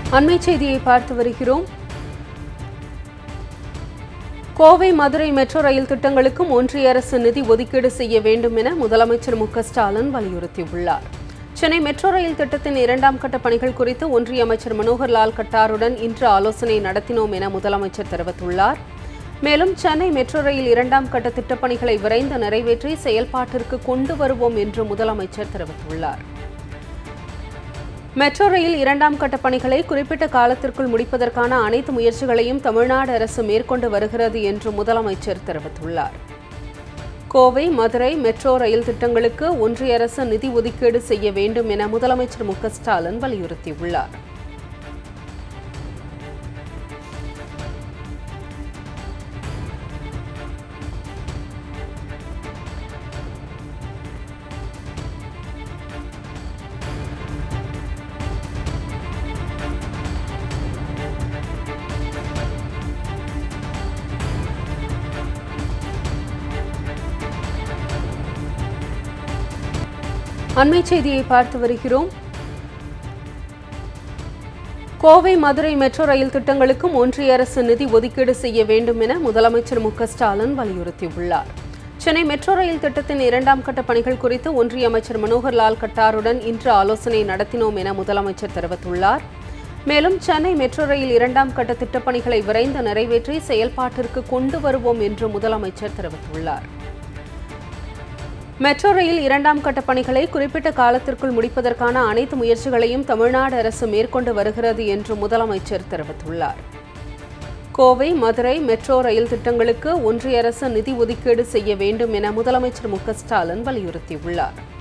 அண்மை செய்தியை பார்த்து வருகிறோம் கோவை மதுரை மெட்ரோ ரயில் திட்டங்களுக்கும் ஒன்றிய அரசு நிதி ஒதுக்கீடு செய்ய வேண்டும் என முதலமைச்சர் மு க ஸ்டாலின் வலியுறுத்தியுள்ளார் சென்னை மெட்ரோ ரயில் திட்டத்தின் இரண்டாம் கட்ட பணிகள் குறித்து ஒன்றிய அமைச்சர் மனோகர் லால் கட்டாருடன் இன்று ஆலோசனை நடத்தினோம் என முதலமைச்சர் தெரிவித்துள்ளார் மேலும் சென்னை மெட்ரோ ரயில் இரண்டாம் கட்ட திட்டப்பணிகளை விரைந்து நிறைவேற்றி செயல்பாட்டிற்கு கொண்டு வருவோம் என்று முதலமைச்சர் தெரிவித்துள்ளார் மெட்ரோ ரயில் இரண்டாம் கட்ட பணிகளை குறிப்பிட்ட காலத்திற்குள் முடிப்பதற்கான அனைத்து முயற்சிகளையும் தமிழ்நாடு அரசு மேற்கொண்டு வருகிறது என்று முதலமைச்சர் தெரிவித்துள்ளார் கோவை மதுரை மெட்ரோ ரயில் திட்டங்களுக்கு ஒன்றிய அரசு நிதி ஒதுக்கீடு செய்ய வேண்டும் என முதலமைச்சர் மு க ஸ்டாலின் வலியுறுத்தியுள்ளார் அண்மை செய்தியை பார்த்து வருகிறோம் கோவை மதுரை மெட்ரோ ரயில் திட்டங்களுக்கும் ஒன்றிய அரசு நிதி ஒதுக்கீடு செய்ய வேண்டும் என முதலமைச்சர் மு க ஸ்டாலின் வலியுறுத்தியுள்ளார் சென்னை மெட்ரோ ரயில் திட்டத்தின் இரண்டாம் கட்ட பணிகள் குறித்து ஒன்றிய அமைச்சர் மனோகர் லால் கட்டாருடன் இன்று ஆலோசனை நடத்தினோம் என முதலமைச்சர் தெரிவித்துள்ளார் மேலும் சென்னை மெட்ரோ ரயில் இரண்டாம் கட்ட திட்டப்பணிகளை விரைந்து நிறைவேற்றி செயல்பாட்டிற்கு கொண்டு வருவோம் என்று முதலமைச்சர் தெரிவித்துள்ளார் மெட்ரோ ரயில் இரண்டாம் கட்ட பணிகளை குறிப்பிட்ட காலத்திற்குள் முடிப்பதற்கான அனைத்து முயற்சிகளையும் தமிழ்நாடு அரசு மேற்கொண்டு வருகிறது என்று முதலமைச்சர் தெரிவித்துள்ளார் கோவை மதுரை மெட்ரோ ரயில் திட்டங்களுக்கு ஒன்றிய அரசு நிதி ஒதுக்கீடு செய்ய வேண்டும் என முதலமைச்சர் மு க ஸ்டாலின் வலியுறுத்தியுள்ளார்